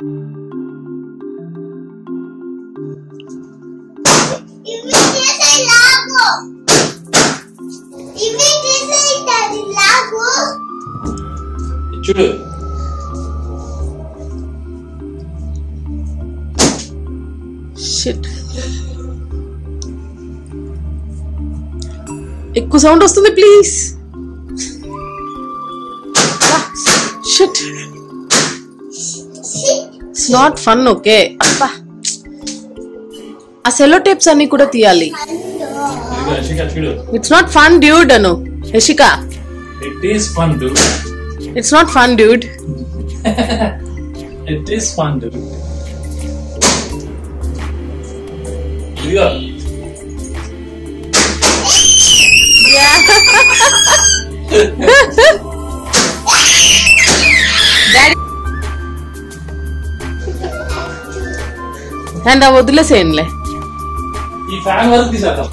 ఇవి చేసే లాగు ఇవి చేసేది లాగు చూడు షిట్ ఎక్కువ సౌండ్ వస్తుంది please shit it's not fun okay అబ్బా ఆ సెలో టేప్స్ అన్ని కూడా తీయాలి ఇదిగో యశిక చూడు ఇట్స్ నాట్ ఫన్ డ్యూడ్ అను Yashika it is fun too it's not fun dude it is fun too ఇదిగో అండ్ ఆ వదిలేసేయండిలే ఈ ఫ్యాన్ వరకు తీసేద్దాం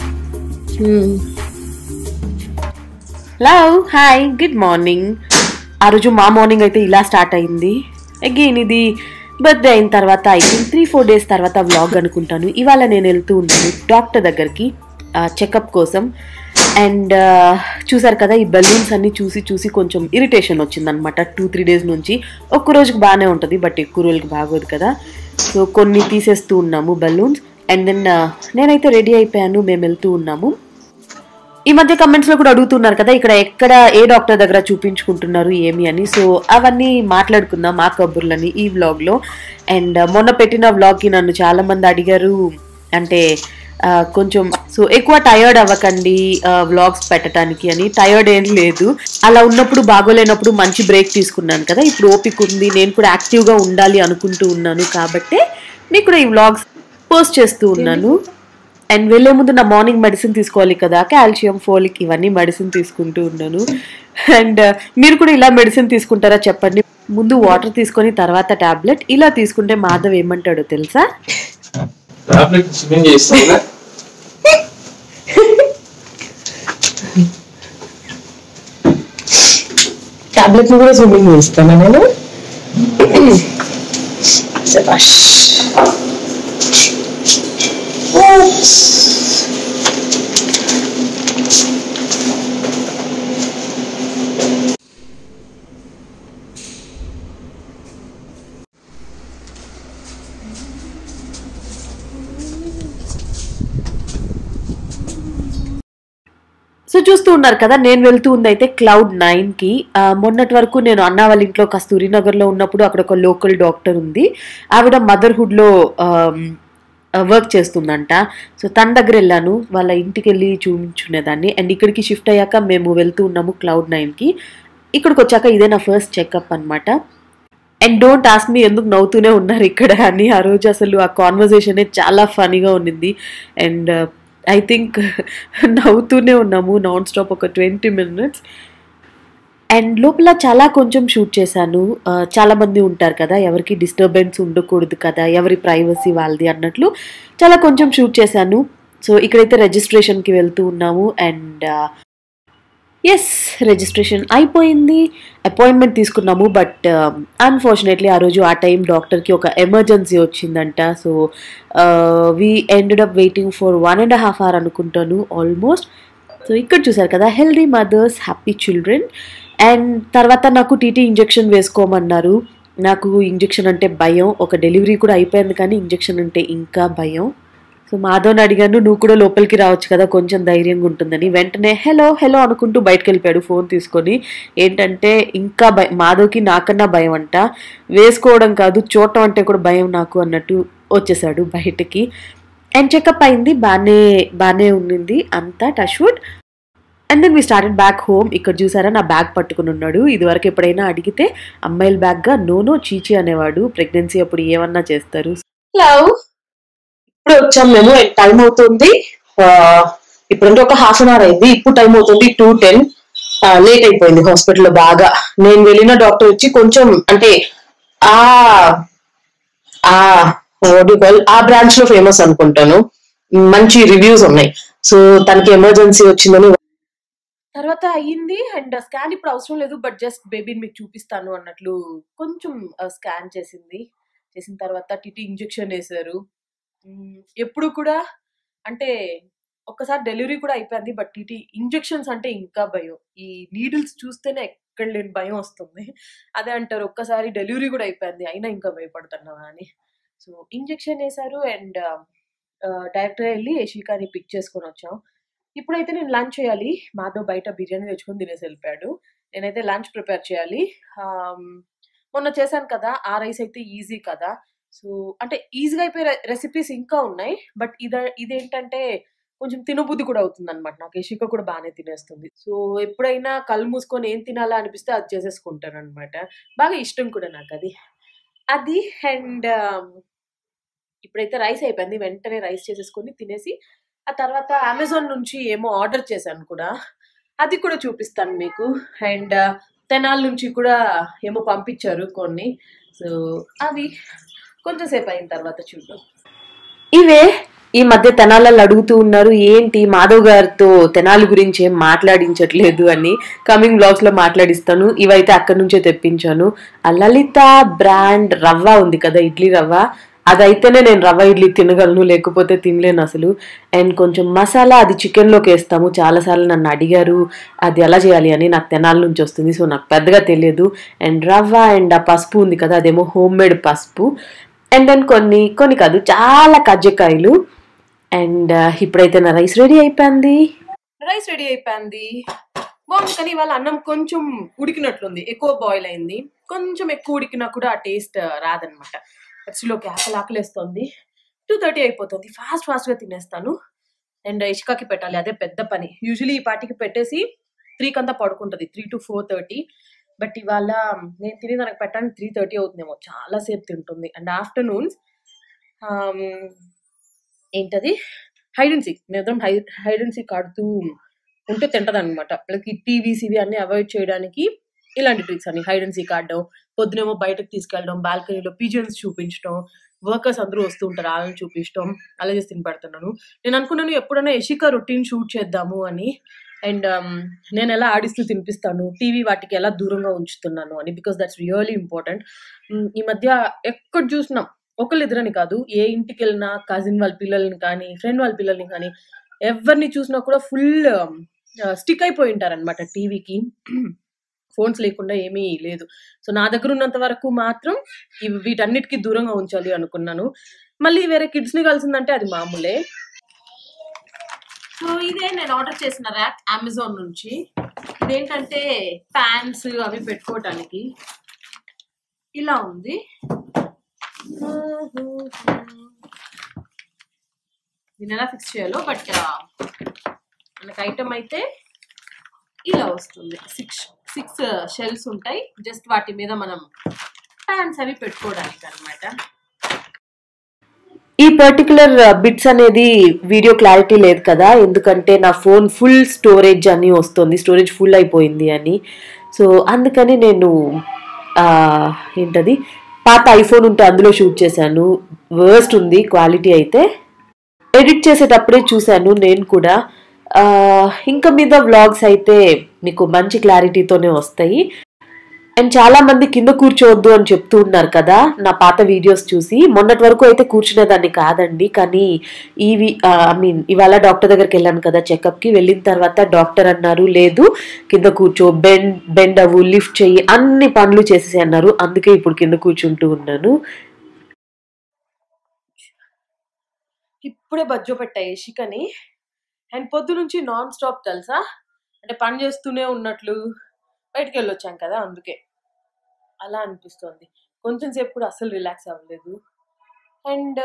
లవ్ హాయ్ గుడ్ మార్నింగ్ ఆ రోజు మా మార్నింగ్ అయితే ఇలా స్టార్ట్ అయింది అగైన్ ఇది బర్త్డే అయిన తర్వాత I think three four days తర్వాత వ్లాగ్ అనుకుంటాను ఇవాళ నేను వెళ్తూ ఉన్నాను డాక్టర్ దగ్గరికి చెకప్ కోసం అండ్ చూసారు కదా ఈ బెలూన్స్ అన్ని చూసి చూసి కొంచెం ఇరిటేషన్ వచ్చిందనమాట టూ త్రీ డేస్ నుంచి ఒక్క రోజుకి బాగానే ఉంటుంది బట్ ఎక్కువ రోజులకి బాగోదు కదా సో కొన్ని తీసేస్తూ ఉన్నాము బెలూన్స్ అండ్ దెన్ నేనైతే రెడీ అయిపోయాను మేము వెళ్తూ ఉన్నాము ఈ మధ్య కమెంట్స్ లో కూడా అడుగుతున్నారు కదా ఇక్కడ ఎక్కడ ఏ డాక్టర్ దగ్గర చూపించుకుంటున్నారు ఏమి అని సో అవన్నీ మాట్లాడుకుందాం మా కబుర్లని ఈ వ్లాగ్ లో అండ్ మొన్న పెట్టిన వ్లాగ్ కి నన్ను చాలా మంది అడిగారు అంటే ఆ, కొంచెం సో ఎక్కువ టయర్డ్ అవ్వకండి వ్లాగ్స్ పెట్టడానికి అని టయర్డ్ ఏం లేదు అలా ఉన్నప్పుడు బాగోలేనప్పుడు మంచి బ్రేక్ తీసుకున్నాను కదా ఇప్పుడు ఓపిక ఉంది నేను కూడా యాక్టివ్ గా ఉండాలి అనుకుంటూ ఉన్నాను కాబట్టి మీకు కూడా ఈ వ్లాగ్స్ పోస్ట్ చేస్తూ ఉన్నాను అండ్ వెళ్ళే ముందు నా మార్నింగ్ మెడిసిన్ తీసుకోవాలి కదా కాల్షియం ఫోలిక్ ఇవన్నీ మెడిసిన్ తీసుకుంటూ ఉన్నాను అండ్ మీరు కూడా ఇలా మెడిసిన్ తీసుకుంటారా చెప్పండి ముందు వాటర్ తీసుకొని తర్వాత టాబ్లెట్ ఇలా తీసుకుంటే మాధవ్ ఏమంటాడో తెలుసా టాబ్లెట్ స్విమ్మింగ్ చేస్తా టాబ్లెట్ కూడా స్విమ్మింగ్ చేస్తాను నేను శబాష్ సో చూస్తూ ఉన్నారు కదా నేను వెళ్తూ ఉంది అయితే క్లౌడ్ నైన్ కి ఆ, మొన్నటి వరకు నేను అన్నా వాళ్ళ ఇంట్లో కస్తూరి నగర్ లో ఉన్నప్పుడు అక్కడ ఒక లోకల్ డాక్టర్ ఉంది ఆవిడ మదర్హుడ్ లో వర్క్ చేస్తుందంట సో తన దగ్గర వెళ్ళాను వాళ్ళ ఇంటికి వెళ్ళి చూపించుకునేదాన్ని అండ్ ఇక్కడికి షిఫ్ట్ అయ్యాక మేము వెళ్తూ ఉన్నాము క్లౌడ్ నైన్ కి ఇక్కడికి వచ్చాక ఇదే నా ఫస్ట్ చెకప్ అన్నమాట అండ్ డోంట్ ఆస్క్ మీ ఎందుకు నవ్వుతూనే ఉన్నారు ఇక్కడ అని ఆ రోజు అసలు ఆ కాన్వర్జేషన్ చాలా ఫనీగా ఉన్నింది అండ్ ఐ థింక్ నవ్వుతూనే ఉన్నాము నాన్ స్టాప్ ఒక ట్వంటీ మినిట్స్ అండ్ లోపల చాలా కొంచెం షూట్ చేశాను ఆ, చాలా మంది ఉంటారు కదా ఎవరికి డిస్టర్బెన్స్ ఉండకూడదు కదా ఎవరి ప్రైవసీ వాళ్ళది అన్నట్లు చాలా కొంచెం షూట్ చేశాను సో ఇక్కడైతే రిజిస్ట్రేషన్కి వెళ్తూ ఉన్నాము అండ్ ఎస్ రిజిస్ట్రేషన్ అయిపోయింది అపాయింట్మెంట్ తీసుకున్నాము బట్ అన్ఫార్చునేట్లీ ఆ రోజు ఆ టైం డాక్టర్కి ఒక ఎమర్జెన్సీ వచ్చిందంట so we ended up waiting for one and half hour అనుకుంటాను ఆల్మోస్ట్ సో ఇక్కడ చూసారు కదా healthy mothers happy children and తర్వాత నాకు టీటీ ఇంజెక్షన్ వేసుకోమన్నారు నాకు ఇంజెక్షన్ అంటే భయం ఒక డెలివరీ కూడా అయిపోయింది కానీ ఇంజెక్షన్ అంటే ఇంకా భయం సో మాధవ్ని అడిగాను నువ్వు కూడా లోపలికి రావచ్చు కదా కొంచెం ధైర్యంగా ఉంటుందని వెంటనే హలో హలో అనుకుంటూ బయటకు వెళ్ళిపోయాడు ఫోన్ తీసుకొని ఏంటంటే ఇంకా భయం మాధవ్కి నాకన్నా భయం అంట వేసుకోవడం కాదు చూడటం అంటే కూడా భయం నాకు అన్నట్టు వచ్చేసాడు బయటకి అండ్ చెకప్ అయింది బాగానే బాగానే ఉండింది అంతా touchwood and then we started back home ఇక్కడ చూసారా నా బ్యాగ్ పట్టుకుని ఉన్నాడు ఇదివరకు ఎప్పుడైనా అడిగితే అమ్మాయిల బ్యాగ్గా నోనో చీచి అనేవాడు ప్రెగ్నెన్సీ అప్పుడు ఏమన్నా చేస్తారు లవ్ ఇప్పుడు వచ్చాం మేము టైం అవుతుంది ఆ, ఇప్పుడంటే ఒక హాఫ్ అన్ అవర్ అయింది ఇప్పుడు టైం అవుతుంది టూ టెన్ లేట్ అయిపోయింది హాస్పిటల్లో బాగా నేను వెళ్ళిన డాక్టర్ వచ్చి కొంచెం అంటే ఆ ఆ what do you call, ఆ బ్రాంచ్ లో ఫేమస్ అనుకుంటాను మంచి రివ్యూస్ ఉన్నాయి సో తనకి ఎమర్జెన్సీ వచ్చిందని తర్వాత అయ్యింది అండ్ స్కాన్ ఇప్పుడు అవసరం లేదు బట్ జస్ట్ బేబీని మీకు చూపిస్తాను అన్నట్లు కొంచెం స్కాన్ చేసింది చేసిన తర్వాత టిటి ఇంజెక్షన్ వేశారు మ్, ఎప్పుడు కూడా అంటే ఒక్కసారి డెలివరీ కూడా అయిపోయింది బట్ టిటి ఇంజెక్షన్స్ అంటే ఇంకా భయం ఈ నీడిల్స్ చూస్తేనే ఎక్కడ లేని భయం వస్తుంది అదే అంటారు ఒక్కసారి డెలివరీ కూడా అయిపోయింది అయినా ఇంకా భయపడుతున్నావా అని సో ఇంజెక్షన్ వేశారు అండ్ డైరెక్ట్గా వెళ్ళి యశికాని పిక్ చేసుకొని వచ్చాం ఇప్పుడైతే నేను లంచ్ చేయాలి మాధవ్ బయట బిర్యానీ తెచ్చుకొని తినేసి వెళ్ళిపోయాడు నేనైతే లంచ్ ప్రిపేర్ చేయాలి ఆమ్, మొన్న చేశాను కదా ఆ రైస్ అయితే ఈజీ కదా సో అంటే ఈజీగా అయిపోయే రెసిపీస్ ఇంకా ఉన్నాయి బట్ ఇద ఇదేంటంటే కొంచెం తినబుద్ధి కూడా అవుతుంది అనమాట నాకు యశిక కూడా బాగానే తినేస్తుంది సో ఎప్పుడైనా కళ్ళు మూసుకొని ఏం తినాలా అనిపిస్తే అది చేసేసుకుంటాను అనమాట బాగా ఇష్టం కూడా నాకు అది అది అండ్ ఇప్పుడైతే రైస్ అయిపోయింది వెంటనే రైస్ చేసేసుకొని తినేసి ఆ తర్వాత అమెజాన్ నుంచి ఏమో ఆర్డర్ చేశాను కూడా అది కూడా చూపిస్తాను మీకు అండ్ తెనాల నుంచి కూడా ఏమో పంపించారు కొన్ని సో అవి కొంచెంసేపు అయిన తర్వాత చూద్దాం ఇవే ఈ మధ్య తెనాలలో అడుగుతూ ఉన్నారు ఏంటి మాధవ్ గారితో తెనాలి గురించి ఏం మాట్లాడించట్లేదు అని కమింగ్ బ్లాగ్స్ లో మాట్లాడిస్తాను ఇవైతే అక్కడి నుంచే తెప్పించాను ఆ లలిత బ్రాండ్ రవ్వ ఉంది కదా ఇడ్లీ రవ్వ అదైతేనే నేను రవ్వ ఇడ్లీ తినగలను లేకపోతే తినలేను అసలు అండ్ కొంచెం మసాలా అది చికెన్లోకి వేస్తాము చాలాసార్లు నన్ను అడిగారు అది ఎలా చేయాలి అని నాకు తెనాల నుంచి వస్తుంది సో నాకు పెద్దగా తెలియదు అండ్ రవ్వ అండ్ ఆ పసుపు ఉంది కదా అదేమో హోమ్ మేడ్ పసుపు అండ్ దెన్ కొన్ని కొన్ని కాదు చాలా కజ్జికాయలు అండ్ ఇప్పుడైతే నా రైస్ రెడీ అయిపోయింది రైస్ రెడీ అయిపోయింది బాగుంది కానీ ఇవాళ అన్నం కొంచెం ఉడికినట్లుంది ఎక్కువ బాయిల్ అయింది కొంచెం ఎక్కువ ఉడికినా కూడా ఆ టేస్ట్ రాదనమాట పచ్చిలోకి ఆకలి ఆకలేస్తుంది టూ థర్టీ అయిపోతుంది ఫాస్ట్ ఫాస్ట్గా తినేస్తాను అండ్ ఇష్కాకి పెట్టాలి అదే పెద్ద పని యూజువలీ ఈ పాటికి పెట్టేసి త్రీకి అంతా పడుకుంటుంది three to four thirty but ఇవాళ నేను తిని తనకు పెట్టడానికి త్రీ థర్టీ అవుతుందేమో చాలాసేపు తింటుంది అండ్ ఆఫ్టర్నూన్స్ ఏంటది హైడ్ అండ్ సీక్ మేము హై హైడ్ అండ్ సీక్ ఆడుతూ ఉంటే తింటది అనమాట వాళ్ళకి టీవీస్ ఇవి అన్ని అవాయిడ్ చేయడానికి ఇలాంటి ట్రిక్స్ అన్ని హైడ్ అండ్ సీక్ ఆడడం పొద్దునేమో బయటకు తీసుకెళ్ళడం బాల్కనీలో పిజన్స్ చూపించడం వర్కర్స్ అందరూ వస్తూ ఉంటారు వాళ్ళని చూపించడం అలా చేసి తిని పెడుతున్నాను నేను అనుకున్నాను ఎప్పుడైనా యశిక రొటీన్ షూట్ చేద్దాము అని అండ్ నేను ఎలా ఆడిస్తూ తినిపిస్తాను టీవీ వాటికి ఎలా దూరంగా ఉంచుతున్నాను అని బికాస్ దట్స్ రియల్లీ ఇంపార్టెంట్ ఈ మధ్య ఎక్కడ చూసినా ఒకళ్ళిద్దరని కాదు ఏ ఇంటికి వెళ్ళినా కజిన్ వాళ్ళ పిల్లల్ని కానీ ఫ్రెండ్ వాళ్ళ పిల్లల్ని కానీ ఎవరిని చూసినా కూడా ఫుల్ స్టిక్ అయిపోయి ఉంటారనమాట టీవీకి ఫోన్స్ లేకుండా ఏమీ లేదు సో నా దగ్గర ఉన్నంత వరకు మాత్రం ఇవి వీటన్నిటికీ దూరంగా ఉంచాలి అనుకున్నాను మళ్ళీ వేరే కిడ్స్ ని కలిసిందంటే అది మామూలే సో ఇదే నేను ఆర్డర్ చేసిన ర్యాక్ అమెజాన్ నుంచి ఇదేంటంటే ఫ్యాన్స్ అవి పెట్టుకోవటానికి ఇలా ఉంది దీన్ని ఎలా ఫిక్స్ చేయాలో బట్ మనకి ఐటమ్ అయితే ఇలా వస్తుంది సిక్స్ సిక్స్ షెల్స్ ఉంటాయి జస్ట్ వాటి మీద మనం ప్యాన్స్ అవి పెట్టుకోవడానికి అనమాట ఈ పర్టికులర్ బిట్స్ అనేది వీడియో క్లారిటీ లేదు కదా ఎందుకంటే నా ఫోన్ ఫుల్ స్టోరేజ్ అని వస్తుంది స్టోరేజ్ ఫుల్ అయిపోయింది అని సో అందుకని నేను ఆ, ఏంటది పాత ఐఫోన్ ఉంటే అందులో షూట్ చేశాను వర్స్ట్ ఉంది క్వాలిటీ అయితే ఎడిట్ చేసేటప్పుడే చూశాను నేను కూడా ఆ, ఇంకా మీద వ్లాగ్స్ అయితే మీకు మంచి క్లారిటీతోనే వస్తాయి అండ్ చాలా మంది కింద కూర్చోవద్దు అని చెప్తూ ఉన్నారు కదా నా పాత వీడియోస్ చూసి మొన్నటి వరకు అయితే కూర్చునేదాన్ని కాదండి కానీ ఈ ఐ మీన్ ఇవాళ డాక్టర్ దగ్గరికి వెళ్ళాను కదా చెకప్ కి వెళ్ళిన తర్వాత డాక్టర్ అన్నారు లేదు కింద కూర్చో బెండ్ బెండ్ అవ్వు లిఫ్ట్ చెయ్యి అన్ని పనులు చేసేసి అన్నారు అందుకే ఇప్పుడు కింద కూర్చుంటూ ఉన్నాను ఇప్పుడే బజ్జో పెట్టాయి ఇషికని అండ్ పొద్దు నుంచి నాన్ స్టాప్ తెలుసా అంటే పని చేస్తూనే ఉన్నట్లు బయటికి వెళ్ళొచ్చాం కదా అందుకే అలా అనిపిస్తుంది కొంచెం సేపు కూడా అసలు రిలాక్స్ అవ్వలేదు అండ్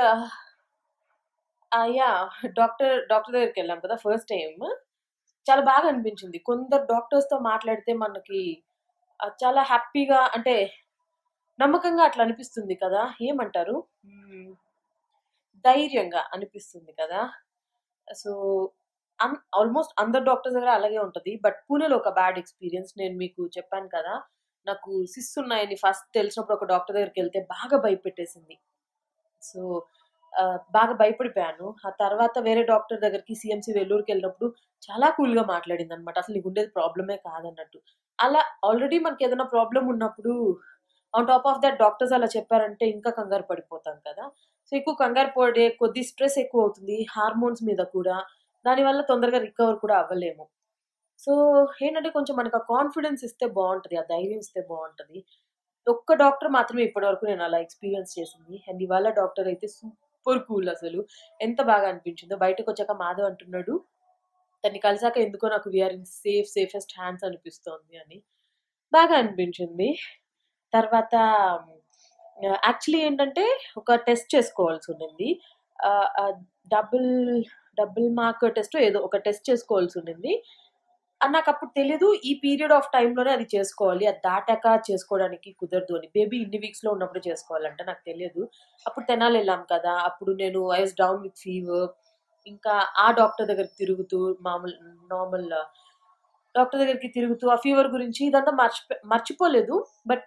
యా డాక్టర్ డాక్టర్ దగ్గరికి వెళ్ళాం కదా ఫస్ట్ టైం చాలా బాగా అనిపించింది కొందరు డాక్టర్స్తో మాట్లాడితే మనకి ఆ, చాలా హ్యాపీగా అంటే నమ్మకంగా అట్లా అనిపిస్తుంది కదా ఏమంటారు మ్మ్. ధైర్యంగా అనిపిస్తుంది కదా సో అన్ ఆల్మోస్ట్ అందరు డాక్టర్స్ దగ్గర అలాగే ఉంటుంది బట్ పూణేలో ఒక బ్యాడ్ ఎక్స్పీరియన్స్ నేను మీకు చెప్పాను కదా నాకు సిస్ ఉన్నాయని ఫస్ట్ తెలిసినప్పుడు ఒక డాక్టర్ దగ్గరికి వెళ్తే బాగా భయపెట్టేసింది సో ఆ, బాగా భయపడిపోయాను ఆ తర్వాత వేరే డాక్టర్ దగ్గరికి సిఎంసి వెల్లూరుకి వెళ్ళినప్పుడు చాలా కూల్గా మాట్లాడింది అనమాట అసలు నీకు ఉండేది ప్రాబ్లమే కాదన్నట్టు అలా ఆల్రెడీ మనకి ఏదైనా ప్రాబ్లం ఉన్నప్పుడు on top of that doctors అలా చెప్పారంటే ఇంకా కంగారు పడిపోతాం కదా సో ఎక్కువ కంగారు పడే కొద్ది స్ట్రెస్ ఎక్కువ అవుతుంది హార్మోన్స్ మీద కూడా దానివల్ల తొందరగా రికవర్ కూడా అవ్వలేము సో ఏంటంటే కొంచెం మనకు ఆ కాన్ఫిడెన్స్ ఇస్తే బాగుంటుంది ఆ ధైర్యం ఇస్తే బాగుంటుంది ఒక్క డాక్టర్ మాత్రమే ఇప్పటివరకు నేను అలా ఎక్స్పీరియన్స్ చేసింది అండ్ ఇవాళ డాక్టర్ అయితే సూపర్ కూల్ అసలు ఎంత బాగా అనిపించిందో బయటకు వచ్చాక మాధవ్ అంటున్నాడు తన్ని కలిసాక ఎందుకో నాకు we're in safe safest hands అనిపిస్తోంది అని బాగా అనిపించింది తర్వాత యాక్చువల్లీ ఏంటంటే ఒక టెస్ట్ చేసుకోవాల్సి ఉండింది డబుల్ డబుల్ మార్క్ టెస్ట్ ఏదో ఒక టెస్ట్ చేసుకోవాల్సి ఉండింది ఆ నాకు అప్పుడు తెలియదు ఈ పీరియడ్ ఆఫ్ టైంలోనే అది చేసుకోవాలి అది దాటాక చేసుకోవడానికి కుదరదు అని బేబీ ఇన్ని వీక్స్లో ఉన్నప్పుడు చేసుకోవాలంట నాకు తెలియదు అప్పుడు తెనాలి వెళ్ళాం కదా అప్పుడు నేను ఐఎస్ డౌన్ విత్ ఫీవర్ ఇంకా ఆ డాక్టర్ దగ్గరికి తిరుగుతూ మామూలు నార్మల్ డాక్టర్ దగ్గరికి తిరుగుతూ ఆ ఫీవర్ గురించి ఇదంతా మర్చిపో మర్చిపోలేదు బట్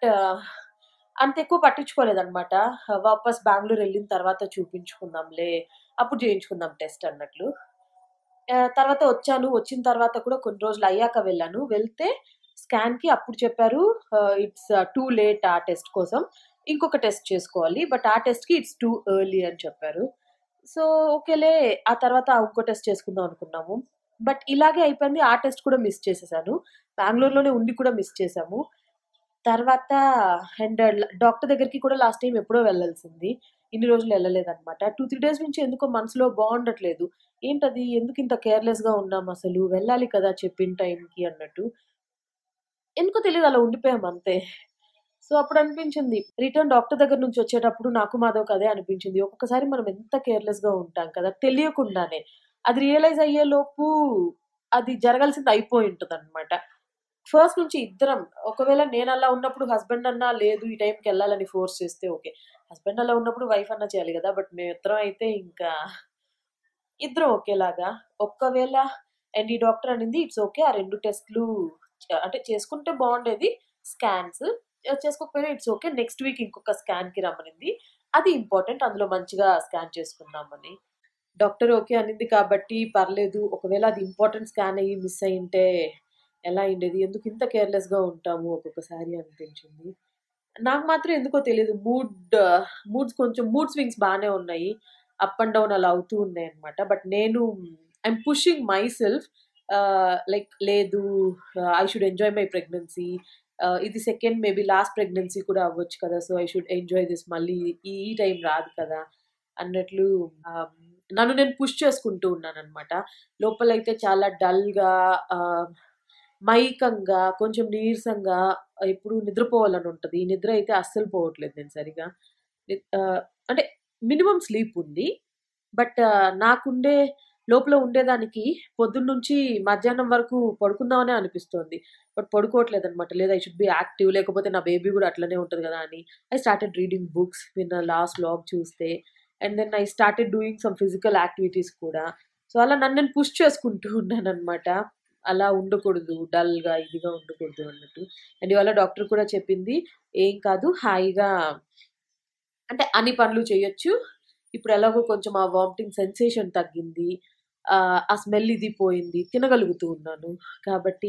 అంత ఎక్కువ పట్టించుకోలేదు అనమాట వాపస్ బెంగళూరు వెళ్ళిన తర్వాత చూపించుకుందాంలే అప్పుడు చేయించుకుందాం టెస్ట్ అన్నట్లు ఆ, తర్వాత వచ్చాను వచ్చిన తర్వాత కూడా కొన్ని రోజులు అయ్యాక వెళ్ళాను వెళ్తే స్కాన్ కి అప్పుడు చెప్పారు ఇట్స్ టూ లేట్ ఆ టెస్ట్ కోసం ఇంకొక టెస్ట్ చేసుకోవాలి బట్ ఆ టెస్ట్ కి ఇట్స్ టూ ఎర్లీ అని చెప్పారు సో ఓకేలే ఆ తర్వాత ఇంకో టెస్ట్ చేసుకుందాం అనుకున్నాము బట్ ఇలాగే అయిపోయింది ఆ టెస్ట్ కూడా మిస్ చేసేసాను బెంగళూరులోనే ఉండి కూడా మిస్ చేసాము తర్వాత అండ్ డాక్టర్ దగ్గరికి కూడా లాస్ట్ టైం ఎప్పుడో వెళ్ళాల్సింది ఇన్ని రోజులు వెళ్ళలేదన్నమాట టూ త్రీ డేస్ నుంచి ఎందుకో మనసులో బాగుండట్లేదు ఏంటది ఎందుకు ఇంత కేర్లెస్ గా ఉన్నాం అసలు వెళ్ళాలి కదా చెప్పిన టైంకి అన్నట్టు ఎందుకో తెలియదు అలా ఉండిపోయాం అంతే సో అప్పుడు అనిపించింది రిటర్న్ డాక్టర్ దగ్గర నుంచి వచ్చేటప్పుడు నాకు మాధవ్ కదే అనిపించింది ఒక్కొక్కసారి మనం ఎంత కేర్లెస్ గా ఉంటాం కదా తెలియకుండానే అది రియలైజ్ అయ్యే లోపు అది జరగాల్సింది అయిపోయి ఉంటుంది అనమాట ఫస్ట్ నుంచి ఇద్దరం ఒకవేళ నేను అలా ఉన్నప్పుడు హస్బెండ్ అన్నా లేదు ఈ టైంకి వెళ్ళాలని ఫోర్స్ చేస్తే ఓకే హస్బెండ్ అలా ఉన్నప్పుడు వైఫ్ అన్నా చేయాలి కదా బట్ మేము ఇద్దరం అయితే ఇంకా ఇద్దరం ఒకేలాగా ఒక్కవేళ అండ్ ఈ డాక్టర్ అనింది ఇట్స్ ఓకే ఆ రెండు టెస్ట్లు అంటే చేసుకుంటే బాగుండేది స్కాన్స్ చేసుకోకపోయినా ఇట్స్ ఓకే నెక్స్ట్ వీక్ ఇంకొక స్కాన్ కి రమ్మనింది అది ఇంపార్టెంట్ అందులో మంచిగా స్కాన్ చేసుకుందామని డాక్టర్ ఓకే అనింది కాబట్టి పర్లేదు ఒకవేళ అది ఇంపార్టెంట్ స్కాన్ అయ్యి మిస్ అయింటే ఎలా అయిండేది ఎందుకు ఇంత కేర్లెస్ గా ఉంటాము ఒక్కొక్కసారి అనిపించింది నాకు మాత్రం ఎందుకో తెలియదు మూడ్ మూడ్స్ కొంచెం మూడ్ స్వింగ్స్ బాగానే ఉన్నాయి అప్ అండ్ డౌన్ అలా అవుతూ ఉన్నాయి అనమాట బట్ నేను I'm pushing myself like లేదు I should enjoy my pregnancy ఇది సెకండ్ మేబీ లాస్ట్ ప్రెగ్నెన్సీ కూడా అవ్వచ్చు కదా so I should enjoy this మళ్ళీ ఈ టైం రాదు కదా అన్నట్లు um, నన్ను నేను పుష్ చేసుకుంటూ ఉన్నాను అనమాట లోపలైతే చాలా డల్గా మైకంగా కొంచెం నీరసంగా ఎప్పుడు నిద్రపోవాలని ఉంటుంది నిద్ర అయితే అస్సలు పోవట్లేదు నేను సరిగా ని- ఆ, అంటే మినిమం స్లీప్ ఉంది బట్ నాకుండే లోపల ఉండేదానికి పొద్దున్న నుంచి మధ్యాహ్నం వరకు పడుకుందామనే అనిపిస్తోంది బట్ పడుకోవట్లేదు అనమాట లేదా ఐ షుడ్ బి యాక్టివ్ లేకపోతే నా బేబీ కూడా అట్లనే ఉంటుంది కదా అని ఐ స్టార్టెడ్ రీడింగ్ బుక్స్ విన్న లాస్ట్ లాగ్ చూస్తే and then I started doing some physical activities కూడా సో అలా నన్ను నేను పుష్ చేసుకుంటూ ఉన్నాను అనమాట అలా ఉండకూడదు డల్గా ఇదిగా ఉండకూడదు అన్నట్టు అండ్ ఇవాళ డాక్టర్ కూడా చెప్పింది ఏం కాదు హాయిగా అంటే అన్ని పనులు చేయొచ్చు ఇప్పుడు ఎలాగో కొంచెం ఆ వామిటింగ్ సెన్సేషన్ తగ్గింది ఆ, ఆ స్మెల్ ఇది పోయింది తినగలుగుతూ ఉన్నాను కాబట్టి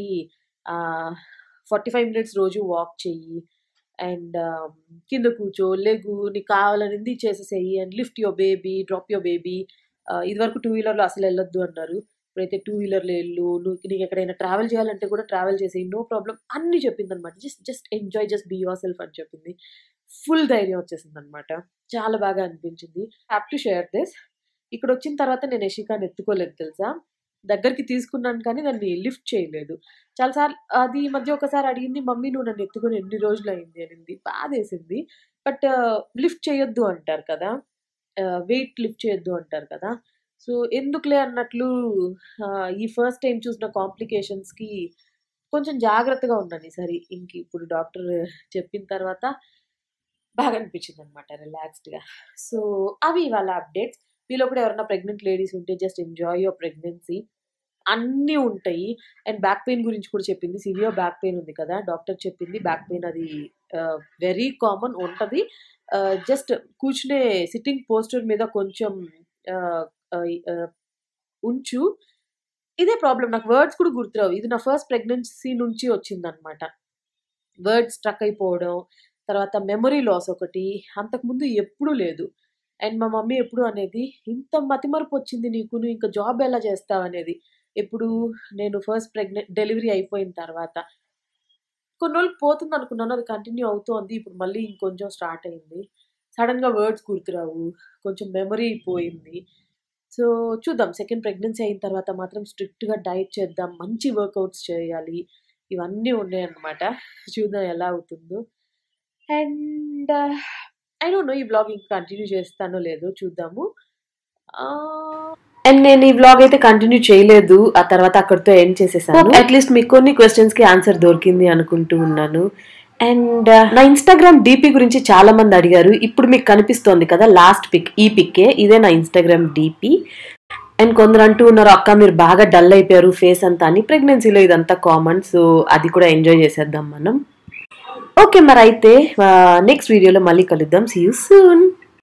ఫార్టీ ఫైవ్ మినిట్స్ రోజు వాక్ చెయ్యి అండ్ కింద కూర్చో లెగు నీకు కావాలనింది చేసేసేయి and lift your baby drop your baby ఇదివరకు టూ వీలర్లో అసలు వెళ్ళొద్దు అన్నారు ఇప్పుడైతే టూ వీలర్లో వెళ్ళు నువ్వు నీకు ఎక్కడైనా ట్రావెల్ చేయాలంటే కూడా ట్రావెల్ చేసేయి నో ప్రాబ్లం అన్ని చెప్పింది అనమాట just just enjoy just be yourself అని చెప్పింది ఫుల్ ధైర్యం వచ్చేసింది అనమాట చాలా బాగా అనిపించింది హ్యావ్ టు షేర్ దిస్ ఇక్కడ వచ్చిన తర్వాత నేను యషికాని ఎత్తుకోలేదు తెలుసా దగ్గరికి తీసుకున్నాను కానీ దాన్ని లిఫ్ట్ చేయలేదు చాలాసార్లు అది ఈ మధ్య ఒకసారి అడిగింది మమ్మీ నువ్వు నన్ను ఎత్తుకొని ఎన్ని రోజులు అయింది అనింది బాధేసింది బట్ లిఫ్ట్ చేయొద్దు అంటారు కదా వెయిట్ లిఫ్ట్ చేయొద్దు అంటారు కదా సో ఎందుకులే అన్నట్లు ఆ, ఈ ఫస్ట్ టైం చూసిన కాంప్లికేషన్స్కి కొంచెం జాగ్రత్తగా ఉన్నాను ఈసారి ఇంక ఇప్పుడు డాక్టర్ చెప్పిన తర్వాత బాగా అనిపించింది అనమాట రిలాక్స్డ్గా సో అవి ఇవాళ అప్డేట్స్ మీలో కూడా ఎవరైనా ప్రెగ్నెంట్ లేడీస్ ఉంటే జస్ట్ ఎంజాయ్ యువర్ ప్రెగ్నెన్సీ అన్నీ ఉంటాయి అండ్ బ్యాక్ పెయిన్ గురించి కూడా చెప్పింది సివియర్ బ్యాక్ పెయిన్ ఉంది కదా డాక్టర్ చెప్పింది బ్యాక్ పెయిన్ అది వెరీ కామన్ ఉంటుంది జస్ట్ కూర్చునే సిట్టింగ్ పోస్టర్ మీద కొంచెం ఆ, ఆ, ఆ, ఉంచు ఇదే ప్రాబ్లం నాకు వర్డ్స్ కూడా గుర్తురావు ఇది నా ఫస్ట్ ప్రెగ్నెన్సీ నుంచి వచ్చిందనమాట వర్డ్స్ స్ట్రక్ అయిపోవడం తర్వాత మెమరీ లాస్ ఒకటి అంతకుముందు ఎప్పుడూ లేదు అండ్ మా మమ్మీ ఎప్పుడు అనేది ఇంత మతిమరుపు వచ్చింది నీకు నువ్వు ఇంకా జాబ్ ఎలా చేస్తావు అనేది ఎప్పుడు నేను ఫస్ట్ ప్రెగ్నెంట్ డెలివరీ అయిపోయిన తర్వాత కొన్ని రోజులు పోతుంది అనుకున్నాను అది కంటిన్యూ అవుతోంది ఇప్పుడు మళ్ళీ ఇంకొంచెం స్టార్ట్ అయింది సడన్గా వర్డ్స్ గుర్తురావు కొంచెం మెమరీ పోయింది సో చూద్దాం సెకండ్ ప్రెగ్నెన్సీ అయిన తర్వాత మాత్రం స్ట్రిక్ట్గా డైట్ చేద్దాం మంచి వర్కౌట్స్ చేయాలి ఇవన్నీ ఉన్నాయన్నమాట చూద్దాం ఎలా అవుతుందో అండ్ ఐ డోంట్ నో ఈ వ్లాగింగ్ కంటిన్యూ చేస్తానో లేదో చూద్దాము అండ్ నేను ఈ వ్లాగ్ అయితే కంటిన్యూ చేయలేదు ఆ తర్వాత అక్కడితో ఎండ్ చేసేసాను అట్లీస్ట్ మీకు కొన్ని క్వశ్చన్స్ కి ఆన్సర్ దొరికింది అనుకుంటూ ఉన్నాను అండ్ నా ఇన్స్టాగ్రామ్ డిపి గురించి చాలా మంది అడిగారు ఇప్పుడు మీకు కనిపిస్తోంది కదా లాస్ట్ పిక్ ఈ పిక్కే ఇదే నా ఇన్స్టాగ్రామ్ డిపి అండ్ కొందరు అంటూ ఉన్నారు అక్క మీరు బాగా డల్ అయిపోయారు ఫేస్ అంతా అని ప్రెగ్నెన్సీలో ఇదంతా కామన్ సో అది కూడా ఎంజాయ్ చేసేద్దాం మనం ఓకే మరి అయితే నెక్స్ట్ వీడియోలో మళ్ళీ కలుద్దాం సీ యూ సూన్